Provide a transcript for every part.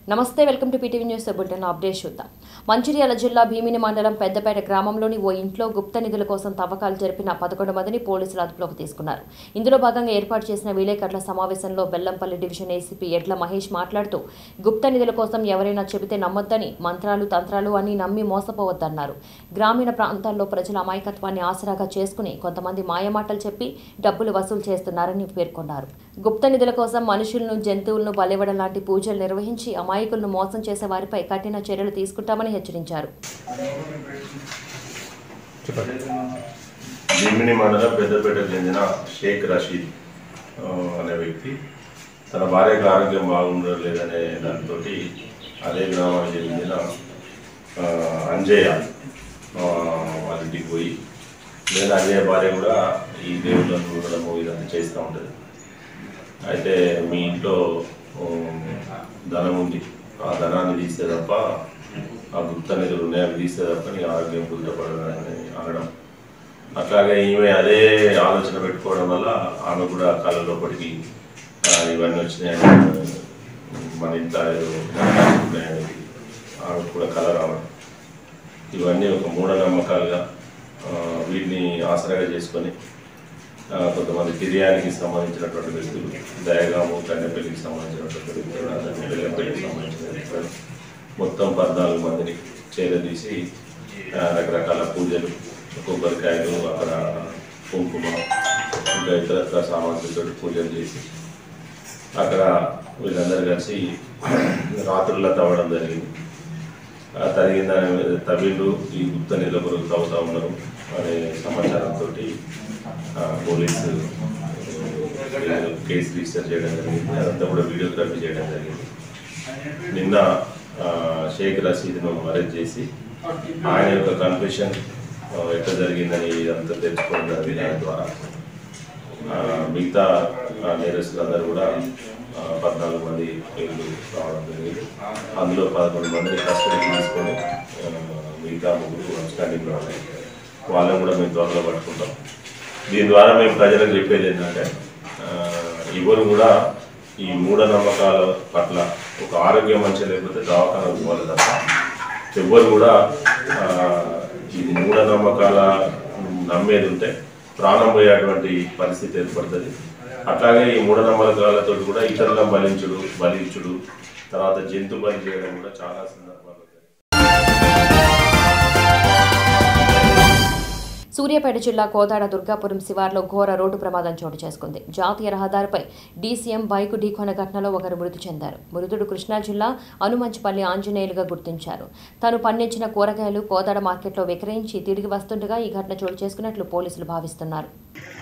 నమస్తే welcome to PTV news bulletin update చూద్దాం మంచిర్యాల జిల్లా భీమిని మండలం పెద్దపేట గ్రామంలోని ఓ ఇంట్లో గుప్త నిధుల కోసం తవ్వకాలు జరిపిన పదకొండు మందిని పోలీసులు అదుపులోకి తీసుకున్నారు ఇందులో భాగంగా ఏర్పాటు చేసిన విలేకరుల సమావేశంలో బెల్లంపల్లి డివిజన్ ఏసీపీ ఎడ్ల మహేష్ మాట్లాడుతూ గుప్త నిధుల కోసం ఎవరైనా చెబితే నమ్మొద్దని మంత్రాలు తంత్రాలు అని నమ్మి మోసపోవద్దన్నారు గ్రామీణ ప్రాంతాల్లో ప్రజల అమాయకత్వాన్ని ఆసరాగా చేసుకుని కొంతమంది మాయమాటలు చెప్పి డబ్బులు వసూలు చేస్తున్నారని పేర్కొన్నారు గుప్త నిధుల కోసం మనుషులను జంతువులను బలివ్వడం లాంటి పూజలు నిర్వహించి అమాయకులను మోసం చేసే వారిపై కఠిన చర్యలు తీసుకుంటామని హెచ్చరించారు భీమిని మండలం పెద్దపేటకు చెందిన షేక్ రషీద్ ఆ, అనే వ్యక్తి తన భార్యకు ఆరోగ్యం బాగుండడం లేదనే దాంతో అదే గ్రామానికి చెందిన ఆ, అంజయ్య ఆ, వాళ్ళ ఇంటికి పోయి లేదా అంజయ్య భార్య కూడా ఈ దేవుళ్ళను చూడడము ఇదంతా చేస్తూ ఉంటుంది అయితే మీ ఇంట్లో ఉమ్, ధనం ఉంది ఆ ధనాన్ని తీస్తే తప్ప ఆ గుప్త నిధులు ఉన్నాయి అవి తీస్తే తప్ప నీ ఆరోగ్యం కుదుటపడదని అనడం అట్లాగే ఈమె అదే ఆలోచన పెట్టుకోవడం వల్ల ఆమె కూడా కళ్ళ లోపలికి ఆ, ఇవన్నీ వచ్చినాయని మన ఇంత ఏదో ఉన్నాయని ఆమె కూడా కళ రావడం ఇవన్నీ ఒక మూఢనమ్మకాలుగా ఆ, వీటిని ఆసరాగా చేసుకొని ఆ, కొంతమంది తిరియానికి సంబంధించినటువంటి వ్యక్తులు దయగాము కన్నెపల్లికి సంబంధించినటువంటి వ్యక్తులు అందరినీ బెల్లంపల్లికి సంబంధించిన వ్యక్తులు మొత్తం పద్నాలుగు మందిని చేరదీసి ఆ, రకరకాల పూజలు కొబ్బరికాయలు అక్కడ కుంకుమ ఇంకా ఇతరత్ర సామాగ్రితో పూజలు చేసి అక్కడ వీళ్ళందరూ కలిసి రాత్రుల్లో తవ్వడం జరిగింది ఆ తరిగిన తమిళు ఈ గుప్త నిలబరు తవ్వుతా ఉన్నారు అనే సమాచారంతో పోలీసు ఆ, కేసు రిజిస్టర్ చేయడం జరిగింది అదంతా కూడా వీడియోగ్రఫీ చేయడం జరిగింది నిన్న ఆ, షేక్ రసీద్ను అరెస్ట్ చేసి ఆయన యొక్క కన్ఫెషన్ ఎట్లా జరిగిందని ఇదంతా తెలుసుకోవడం జరిగింది దాని ద్వారా ఆ, మిగతా ఆ, నేరస్తులందరూ కూడా ఆ, పద్నాలుగు మంది పేర్లు రావడం జరిగింది అందులో పదకొండు మందిని కస్టడీకి తీసుకొని ఆ, మిగతా ముగ్గురు అవుట్స్టాండింగ్లో ఉన్నాయి వాళ్ళని కూడా మేము త్వరలో పట్టుకుంటాం దీని ద్వారా మేము ప్రజలకు చెప్పేది ఏంటంటే ఆ, ఎవరు కూడా ఈ మూఢనమ్మకాల పట్ల ఒక ఆరోగ్యం మంచిగా లేకపోతే దవాఖాన పోవాలి తప్ప ఎవ్వరు కూడా ఆ, ఇది మూఢనమ్మకాల నమ్మేది ఉంటే ప్రాణం పోయేటువంటి పరిస్థితి ఏర్పడుతుంది అట్లాగే ఈ మూఢనమ్మకాలతో కూడా ఇతరులను బలించుడు బలించుడు తర్వాత జంతు బలి చేయడం కూడా చాలా సందర్భాలు ఉంటాయి సూర్యాపేట జిల్లా కోదాడ దుర్గాపురం శివార్లో ఘోర రోడ్డు ప్రమాదం చోటు చేసుకుంది జాతీయ రహదారిపై డీసీఎం బైకు ఢీకొన్న ఘటనలో ఒకరు మృతి చెందారు మృతుడు కృష్ణా జిల్లా అనుమంచిపల్లి ఆంజనేయులుగా గుర్తించారు తాను పండించిన కూరగాయలు కోదాడ మార్కెట్లో విక్రయించి తిరిగి వస్తుండగా ఈ ఘటన చోటు చేసుకున్నట్లు పోలీసులు భావిస్తున్నారు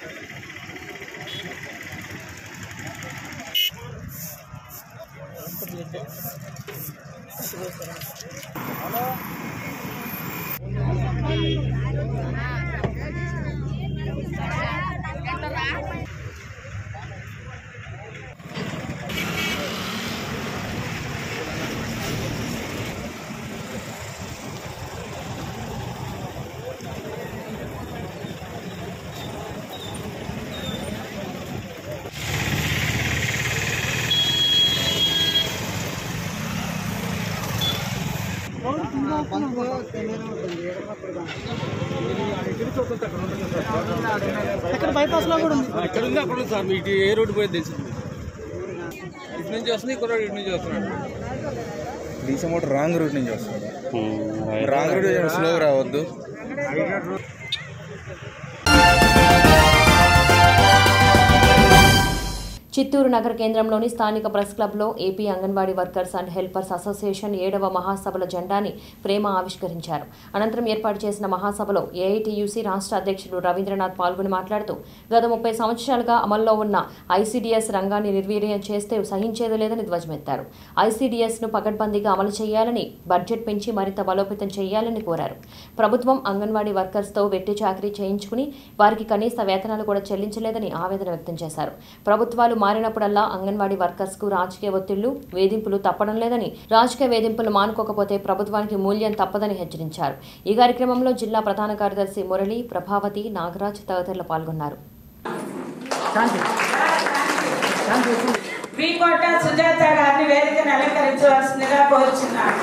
ఇక్కడ బైపాస్ లో కూడా ఉంది ఇక్కడ ఉంది అక్కడ ఉంది సార్ మీకు ఏ రోడ్డు పోయేది తెలిసింది ఇటు నుంచి వస్తుంది ఇక్కడ ఇటు నుంచి వస్తున్నాడు డీసీ మోటార్ రాంగ్ రూట్ నుంచి వస్తాడు రాంగ్ రూట్ స్లో రావద్దు చిత్తూరు నగర కేంద్రంలోని స్థానిక ప్రెస్ క్లబ్లో AP Anganwadi workers and helpers association ఏడవ మహాసభల జెండాని ప్రేమ ఆవిష్కరించారు అనంతరం ఏర్పాటు చేసిన మహాసభలో ఏఐటీయూసీ రాష్ట్ర అధ్యక్షుడు రవీంద్రనాథ్ పాల్గొని మాట్లాడుతూ గత ముప్పై సంవత్సరాలుగా అమల్లో ఉన్న ఐసీడీఎస్ రంగాన్ని నిర్వీర్యం చేస్తే సహించేది లేదని ధ్వజమెత్తారు ఐసీడీఎస్ను పకడ్బందీగా అమలు చేయాలని బడ్జెట్ పెంచి మరింత బలోపేతం చేయాలని కోరారు ప్రభుత్వం అంగన్వాడీ వర్కర్స్తో వెట్టి చాకరీ చేయించుకుని వారికి కనీస వేతనాలు కూడా చెల్లించలేదని ఆవేదన వ్యక్తం చేశారు ప్రభుత్వాలు మారినప్పుడల్లా అంగన్వాడీ వర్కర్స్ కు రాజకీయ ఒత్తిళ్లు వేధింపులు తప్పడం లేదని రాజకీయ వేధింపులు మానుకోకపోతే ప్రభుత్వానికి మూల్యం తప్పదని హెచ్చరించారు ఈ కార్యక్రమంలో జిల్లా ప్రధాన కార్యదర్శి మురళి ప్రభావతి నాగరాజ్ తదితరులు పాల్గొన్నారు శాంతి శాంతి శ్రీకోట సుజాత గారిని వేదికను అలంకరించవలసిందిగా కోరుచున్నాను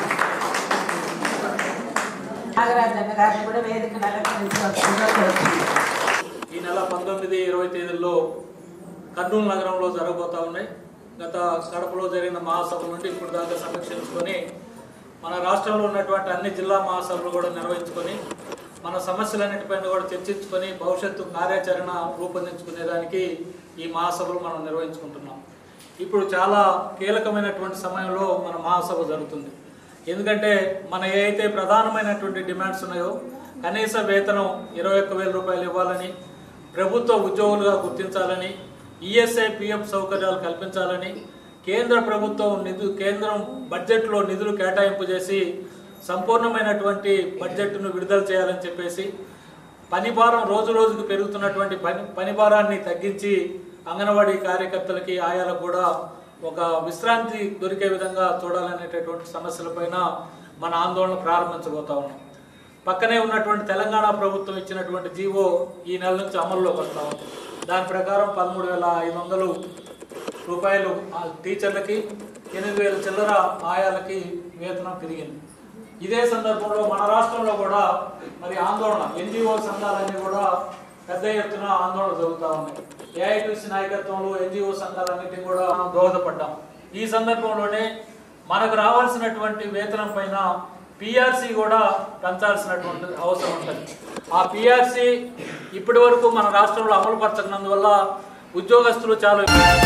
నాగరాజన్న గారిని కూడా వేదికను అలంకరించవలసిందిగా కోరుచున్నాను ఈ నెల పంతొమ్మిది ఇరవై తేదీల్లో కర్నూలు నగరంలో జరగబోతా ఉన్నాయి గత కడపలో జరిగిన మహాసభ నుండి ఇప్పుడు దాకా సమీక్షించుకొని మన రాష్ట్రంలో ఉన్నటువంటి అన్ని జిల్లా మహాసభలు కూడా నిర్వహించుకొని మన సమస్యలన్నిటిపైన కూడా చర్చించుకొని భవిష్యత్తు కార్యాచరణ రూపొందించుకునేదానికి ఈ మహాసభలు మనం నిర్వహించుకుంటున్నాం ఇప్పుడు చాలా కీలకమైనటువంటి సమయంలో మన మహాసభ జరుగుతుంది ఎందుకంటే మన ఏ అయితే ప్రధానమైనటువంటి డిమాండ్స్ ఉన్నాయో కనీస వేతనం ఇరవై ఒక్క వేల రూపాయలు ఇవ్వాలని ప్రభుత్వ ఉద్యోగులుగా గుర్తించాలని ఈఎస్ఐ పిఎఫ్ సౌకర్యాలు కల్పించాలని కేంద్ర ప్రభుత్వం నిధు కేంద్రం బడ్జెట్లో నిధులు కేటాయింపు చేసి సంపూర్ణమైనటువంటి బడ్జెట్ను విడుదల చేయాలని చెప్పేసి పని భారం రోజు రోజుకు పెరుగుతున్నటువంటి పని పని భారాన్ని తగ్గించి అంగన్వాడీ కార్యకర్తలకి ఆయాలకు కూడా ఒక విశ్రాంతి దొరికే విధంగా చూడాలనేటటువంటి సమస్యలపైన మన ఆందోళన ప్రారంభించబోతా ఉన్నాం పక్కనే ఉన్నటువంటి తెలంగాణ ప్రభుత్వం ఇచ్చినటువంటి జీవో ఈ నెల నుంచి అమల్లోకి వస్తా ఉంది దాని ప్రకారం పదమూడు వేల ఐదు వందలు రూపాయలు ఆ టీచర్లకి ఎనిమిది వేల చిల్లర ఆయాలకి వేతనం పెరిగింది ఇదే సందర్భంలో మన రాష్ట్రంలో కూడా మరి ఆందోళన ఎన్జిఓ సంఘాలన్నీ కూడా పెద్ద ఎత్తున ఆందోళన జరుగుతూ ఉన్నాయి ఏఐటీసీ నాయకత్వంలో ఎన్జిఓ సంఘాలన్నిటిని కూడా మనం దోహదపడ్డాం ఈ సందర్భంలోనే మనకు రావాల్సినటువంటి వేతనం పైన పిఆర్సీ కూడా పెంచాల్సినటువంటి అవసరం ఉంటుంది ఆ పిఆర్సీ ఇప్పటి వరకు మన రాష్ట్రంలో అమలు పరచకున్నందువల్ల ఉద్యోగస్తులు చాలా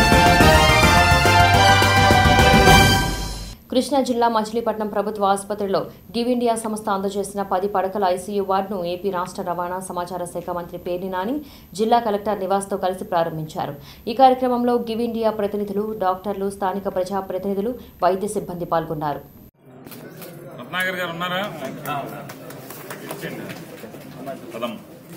కృష్ణా జిల్లా మచిలీపట్నం ప్రభుత్వ ఆసుపత్రిలో గివ్ ఇండియా సంస్థ అందజేసిన పది పడకల ఐసీయూ వార్డును ఏపీ రాష్ట్ర రవాణా సమాచార శాఖ మంత్రి పేర్ని నాని జిల్లా కలెక్టర్ నివాస్తో కలిసి ప్రారంభించారు ఈ కార్యక్రమంలో గివ్ ఇండియా ప్రతినిధులు డాక్టర్లు స్థానిక ప్రజా ప్రతినిధులు వైద్య సిబ్బంది పాల్గొన్నారు రత్నాకర్ గారు ఉన్నారా ఇచ్చేయండి. పదం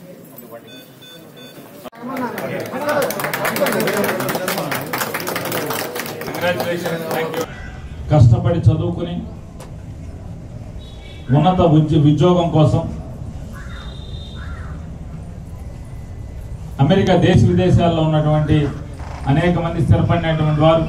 కంగ్రాచులేషన్స్ థ్యాంక్ యూ కష్టపడి చదువుకుని ఉన్నత ఉద్య ఉద్యోగం కోసం అమెరికా దేశ విదేశాల్లో ఉన్నటువంటి అనేక మంది స్థిరపడినటువంటి వారు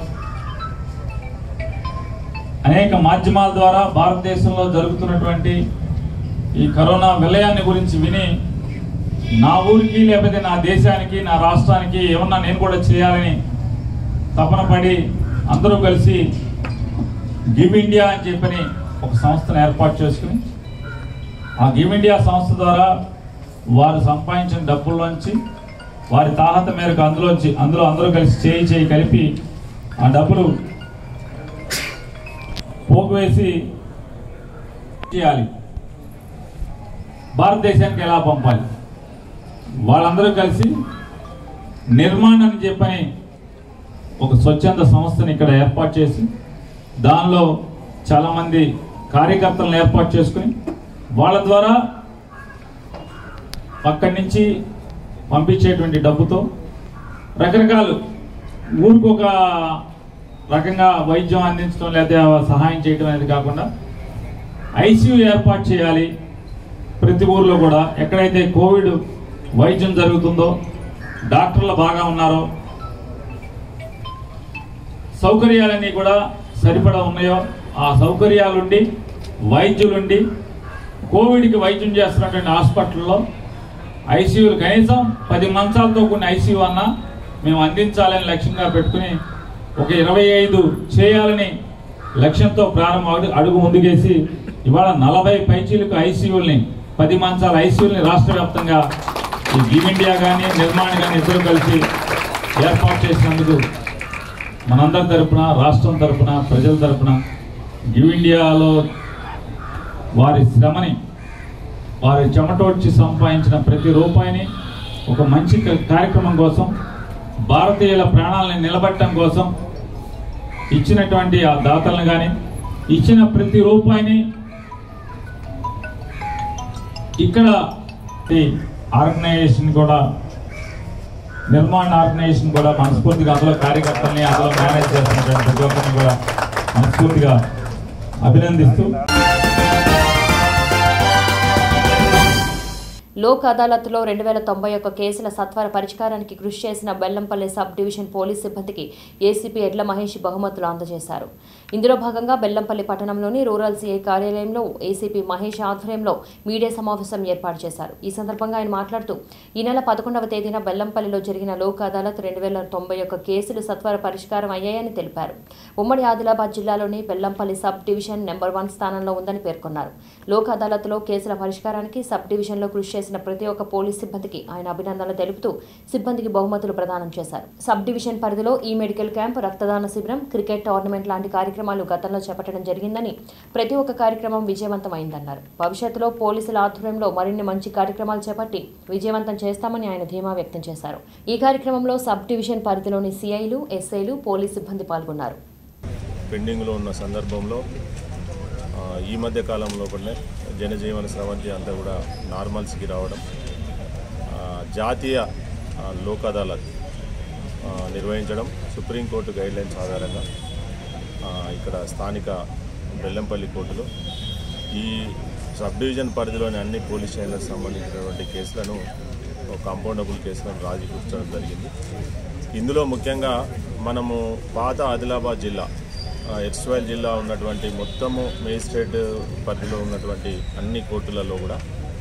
అనేక మాధ్యమాల ద్వారా భారతదేశంలో జరుగుతున్నటువంటి ఈ కరోనా విలయాన్ని గురించి విని నా ఊరికి లేకపోతే నా దేశానికి నా రాష్ట్రానికి ఏమన్నా నేను కూడా చేయాలని తపన పడి అందరూ కలిసి గివ్ ఇండియా అని చెప్పని ఒక సంస్థను ఏర్పాటు చేసుకుని ఆ గివ్ ఇండియా సంస్థ ద్వారా వారు సంపాదించిన డబ్బుల్లోంచి వారి తాహత మేరకు అందులోంచి అందులో అందరూ కలిసి చేయి చేయి కలిపి ఆ డబ్బులు పోగు వేసి చేయాలి భారతదేశానికి ఎలా పంపాలి వాళ్ళందరూ కలిసి నిర్మాణం అని చెప్పని ఒక స్వచ్ఛంద సంస్థని ఇక్కడ ఏర్పాటు చేసి దానిలో చాలామంది కార్యకర్తలను ఏర్పాటు చేసుకుని వాళ్ళ ద్వారా పక్కడి నుంచి పంపించేటువంటి డబ్బుతో రకరకాలు ఊరికి ఒక రకంగా వైద్యం అందించడం లేదా సహాయం చేయడం అనేది కాకుండా ఐసీయూ ఏర్పాటు చేయాలి ప్రతి ఊర్లో కూడా ఎక్కడైతే కోవిడ్ వైద్యం జరుగుతుందో డాక్టర్లు బాగా ఉన్నారో సౌకర్యాలన్నీ కూడా సరిపడా ఉన్నాయో ఆ సౌకర్యాలుండి వైద్యులుండి కోవిడ్కి వైద్యం చేస్తున్నటువంటి హాస్పిటల్లో ఐసీయూలు కనీసం పది మంచాలతో కొన్ని ఐసీయూ అన్నా మేము అందించాలని లక్ష్యంగా పెట్టుకుని ఒక ఇరవై ఐదు చేయాలని లక్ష్యంతో ప్రారంభం అడుగు అడుగు ముందుకేసి ఇవాళ నలభై పైచీలకు ఐసీయూల్ని పది మంచాల ఐసీయూల్ని రాష్ట్ర వ్యాప్తంగా ఈ గివ్ ఇండియా కానీ నిర్మాణ్ కానీ ఇద్దరు కలిసి ఏర్పాటు చేసినందుకు మనందరి తరపున రాష్ట్రం తరపున ప్రజల తరపున గివ్ ఇండియాలో వారి శ్రమని వారి చెమటోడ్చి సంపాదించిన ప్రతి రూపాయిని ఒక మంచి క- కార్యక్రమం కోసం భారతీయుల ప్రాణాలని నిలబెట్టడం కోసం ఇచ్చినటువంటి ఆ దాతలను కానీ ఇచ్చిన ప్రతి రూపాయిని ఇక్కడ ఈ ఆర్గనైజేషన్ కూడా నిర్మాణ ఆర్గనైజేషన్ కూడా మనస్ఫూర్తిగా అందులో కార్యకర్తల్ని అందులో మేనేజ్ చేస్తున్నటువంటి ప్రతి ఒక్కరిని కూడా మనస్ఫూర్తిగా అభినందిస్తూ లోక్ అదాలత్లో రెండు వేల తొంభై ఒక్క కేసుల సత్వర పరిష్కారానికి కృషి చేసిన బెల్లంపల్లి సబ్ డివిజన్ పోలీస్ సిబ్బందికి ఏసీపీ ఎడ్ల మహేష్ బహుమతులు అందజేశారు ఇందులో భాగంగా బెల్లంపల్లి పట్టణంలోని రూరల్ సీఐ కార్యాలయంలో ఏసీపీ మహేష్ ఆధ్వర్యంలో మీడియా సమావేశం ఏర్పాటు చేశారు ఈ సందర్భంగా ఆయన మాట్లాడుతూ ఈ నెల పదకొండవ తేదీన బెల్లంపల్లిలో జరిగిన లోక్ అదాలత్ రెండు వేల తొంభై ఒక్క కేసులు సత్వర పరిష్కారం అయ్యాయని తెలిపారు ఉమ్మడి ఆదిలాబాద్ జిల్లాలోని Bellampalli sub division number one స్థానంలో ఉందని పేర్కొన్నారు లోక్ అదాలత్లో కేసుల పరిష్కారానికి సబ్ డివిజన్లో కృషి చేసిన ప్రతి ఒక్క పోలీస్ సిబ్బందికి ఆయన అభినందనలు తెలుపుతూ సిబ్బందికి బహుమతులు ప్రదానం చేశారు సబ్ డివిజన్ పరిధిలో ఈ మెడికల్ క్యాంప్ రక్తదాన శిబిరం క్రికెట్ టోర్నమెంట్ లాంటి కార్యక్రమాలు గతంలో చేపట్టడం జరిగిందని ప్రతి ఒక్క కార్యక్రమం విజయవంతమైందన్నారు భవిష్యత్తులో పోలీసుల ఆధ్వర్యంలో మరిన్ని మంచి కార్యక్రమాలు చేపట్టి విజయవంతం చేస్తామని ఆయన ధీమా వ్యక్తం చేశారు ఈ కార్యక్రమంలో సబ్ డివిజన్ పరిధిలోని సిఐలు ఎస్ఐలు పోలీస్ సిబ్బంది పాల్గొన్నారు పెండింగ్లో ఉన్న సందర్భంలో ఆ, ఈ మధ్య కాలంలో కూడా జనజీవన స్రవంతి అంతా కూడా నార్మల్స్కి రావడం ఆ, జాతీయ ఆ, లోక్ అదాలత్ ఆ, నిర్వహించడం సుప్రీంకోర్టు గైడ్లైన్స్ ఆధారంగా ఆ, ఇక్కడ స్థానిక బెల్లంపల్లి కోర్టులో ఈ సబ్ డివిజన్ పరిధిలోని అన్ని పోలీస్ స్టేషన్లకు సంబంధించినటువంటి కేసులను కాంపౌండబుల్ కేసులను రాజీ కూర్చోవడం జరిగింది ఇందులో ముఖ్యంగా మనము పాత ఆదిలాబాద్ జిల్లా ఎక్స్వైల్ జిల్లా ఉన్నటువంటి మొత్తము మేజిస్ట్రేట్ పరిధిలో ఉన్నటువంటి అన్ని కోర్టులలో కూడా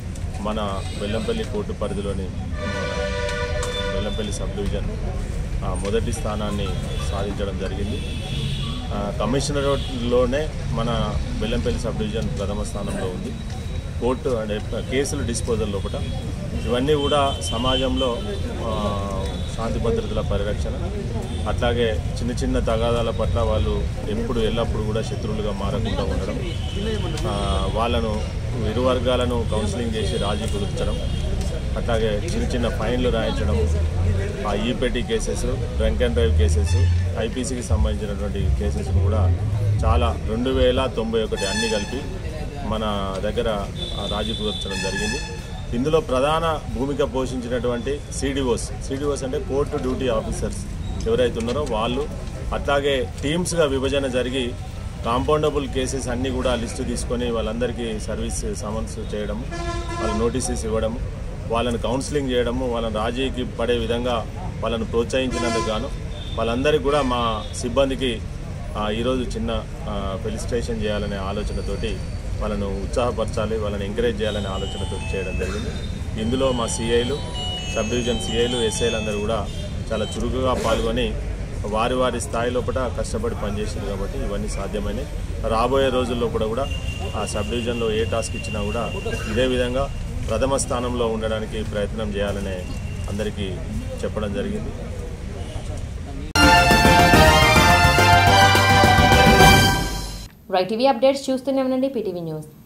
మన బెల్లంపల్లి కోర్టు పరిధిలోని మన బెల్లంపల్లి సబ్ డివిజన్ ఆ, మొదటి స్థానాన్ని సాధించడం జరిగింది ఆ, కమిషనరేట్లోనే మన బెల్లంపల్లి సబ్ డివిజన్ ప్రథమ స్థానంలో ఉంది కోర్టు అంటే కేసుల డిస్పోజల్ లోపల ఇవన్నీ కూడా సమాజంలో ఆ, శాంతి భద్రతల పరిరక్షణ అట్లాగే చిన్న చిన్న తగాదాల పట్ల వాళ్ళు ఎప్పుడు ఎల్లప్పుడూ కూడా శత్రువులుగా మారకుండా ఉండడం ఆ, వాళ్ళను ఇరు వర్గాలను కౌన్సిలింగ్ చేసి రాజీ కుదుర్చడం అట్లాగే చిన్న చిన్న ఫైన్లు రాయించడం ఆ e petty cases drunk and drive cases ఐపీసీకి సంబంధించినటువంటి కేసెస్ కూడా చాలా రెండు వేల తొంభై ఒకటి అన్ని కలిపి మన దగ్గర ఆ, రాజీ కుదర్చడం జరిగింది ఇందులో ప్రధాన భూమిక పోషించినటువంటి సిడిఓస్ సిడిఓస్ అంటే కోర్టు డ్యూటీ ఆఫీసర్స్ ఎవరైతే ఉన్నారో వాళ్ళు అట్లాగే టీమ్స్గా విభజన జరిగి కాంపౌండబుల్ కేసెస్ అన్నీ కూడా లిస్టు తీసుకొని వాళ్ళందరికీ సర్వీస్ సమన్స్ చేయడం వాళ్ళ నోటీసెస్ ఇవ్వడం వాళ్ళని కౌన్సిలింగ్ చేయడము వాళ్ళని రాజీకి పడే విధంగా వాళ్ళని ప్రోత్సహించినందుకు గాను వాళ్ళందరికీ కూడా మా సిబ్బందికి ఆ, ఈరోజు చిన్న ఫెలిసిటేషన్ చేయాలనే ఆలోచనతోటి వాళ్ళను ఉత్సాహపరచాలి వాళ్ళని ఎంకరేజ్ చేయాలనే ఆలోచనతో చేయడం జరిగింది ఇందులో మా సిఐలు సబ్ డివిజన్ సిఐలు ఎస్ఐలు అందరూ కూడా చాలా చురుకుగా పాల్గొని వారి వారి స్థాయి లోపల కష్టపడి పనిచేసింది కాబట్టి ఇవన్నీ సాధ్యమైనవి రాబోయే రోజుల్లో కూడా కూడా ఆ సబ్ డివిజన్లో ఏ టాస్క్ ఇచ్చినా కూడా ఇదే విధంగా ప్రథమ స్థానంలో ఉండడానికి ప్రయత్నం చేయాలనే అందరికీ చెప్పడం జరిగింది రైట్ టీవీ అప్డేట్స్ చూస్తూనే ఉండండి పీటీవీ న్యూస్